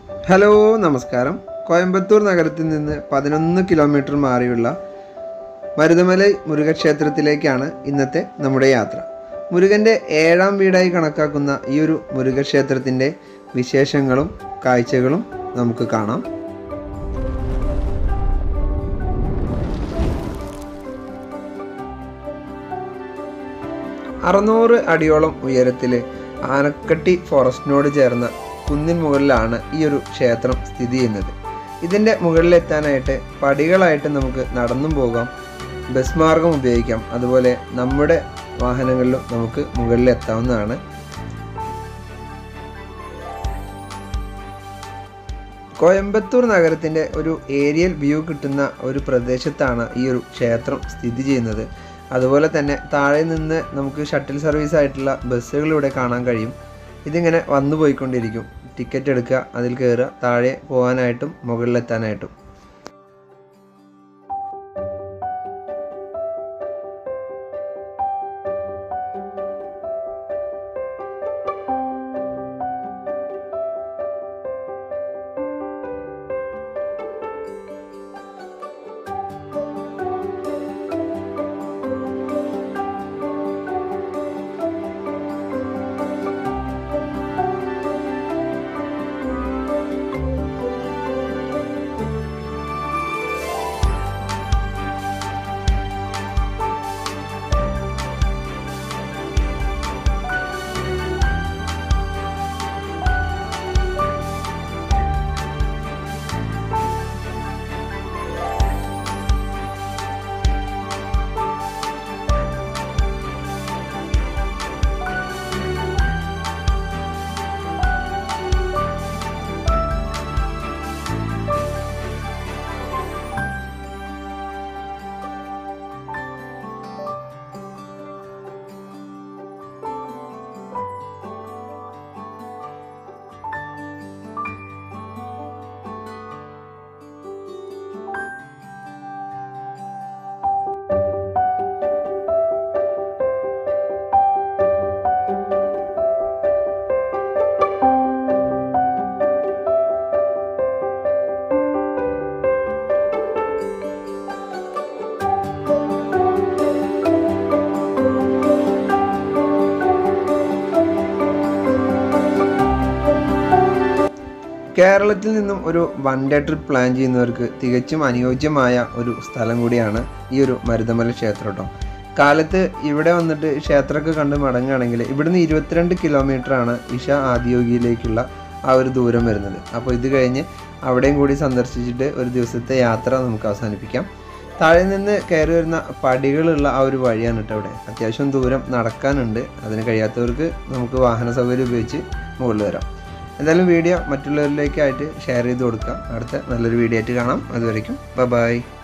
hello നമസ്കാരം കോയമ്പത്തൂർ നഗരത്തിൽ നിന്ന് പതിനൊന്ന് കിലോമീറ്റർ മാറിയുള്ള മരുതമലൈ മുരുകക്ഷേത്രത്തിലേക്കാണ് ഇന്നത്തെ നമ്മുടെ യാത്ര മുരുകൻ്റെ ഏഴാം വീടായി കണക്കാക്കുന്ന ഈ ഒരു മുരുകക്ഷേത്രത്തിൻ്റെ വിശേഷങ്ങളും കാഴ്ചകളും നമുക്ക് കാണാം അറുന്നൂറ് അടിയോളം ഉയരത്തിൽ ആനക്കട്ടി ഫോറസ്റ്റിനോട് ചേർന്ന കുന്നിൻ മുകളിലാണ് ഈ ഒരു ക്ഷേത്രം സ്ഥിതി ചെയ്യുന്നത് ഇതിൻ്റെ മുകളിലെത്താനായിട്ട് പടികളായിട്ട് നമുക്ക് നടന്നും പോകാം ബസ് മാർഗം ഉപയോഗിക്കാം അതുപോലെ നമ്മുടെ വാഹനങ്ങളിലും നമുക്ക് മുകളിലെത്താവുന്നതാണ് കോയമ്പത്തൂർ നഗരത്തിൻ്റെ ഒരു ഏരിയൽ വ്യൂ കിട്ടുന്ന ഒരു പ്രദേശത്താണ് ഈ ഒരു ക്ഷേത്രം സ്ഥിതി ചെയ്യുന്നത് അതുപോലെ തന്നെ താഴെ നിന്ന് നമുക്ക് ഷട്ടിൽ സർവീസ് ആയിട്ടുള്ള ബസ്സുകൾ ഇവിടെ കാണാൻ കഴിയും ഇതിങ്ങനെ വന്നു പോയിക്കൊണ്ടിരിക്കും ടിക്കറ്റ് എടുക്കുക അതിൽ കയറുക താഴെ പോകാനായിട്ടും മുകളിലെത്താനായിട്ടും കേരളത്തിൽ നിന്നും ഒരു വൺ ഡേ ട്രിപ്പ് പ്ലാൻ ചെയ്യുന്നവർക്ക് തികച്ചും അനുയോജ്യമായ ഒരു സ്ഥലം കൂടിയാണ് ഈ ഒരു മരുതമല ക്ഷേത്രം കേട്ടോ കാലത്ത് ഇവിടെ വന്നിട്ട് ക്ഷേത്രമൊക്കെ കണ്ട് മടങ്ങുകയാണെങ്കിൽ ഇവിടുന്ന് ഇരുപത്തിരണ്ട് കിലോമീറ്റർ ആണ് ഇഷ ആദിയോഗിയിലേക്കുള്ള ആ ഒരു ദൂരം വരുന്നത് അപ്പോൾ ഇത് കഴിഞ്ഞ് അവിടെയും കൂടി സന്ദർശിച്ചിട്ട് ഒരു ദിവസത്തെ യാത്ര നമുക്ക് അവസാനിപ്പിക്കാം താഴെ നിന്ന് കയറി വരുന്ന പടികളുള്ള ആ ഒരു വഴിയാണ് കേട്ടോ ഇവിടെ അത്യാവശ്യം ദൂരം നടക്കാനുണ്ട് അതിന് കഴിയാത്തവർക്ക് നമുക്ക് വാഹന സൗകര്യം ഉപയോഗിച്ച് മുകളിൽ വരാം എന്തായാലും വീഡിയോ മറ്റുള്ളവരിലേക്കായിട്ട് ഷെയർ ചെയ്ത് കൊടുക്കാം അടുത്ത നല്ലൊരു വീഡിയോ ആയിട്ട് കാണാം അതുവരയ്ക്കും ബൈ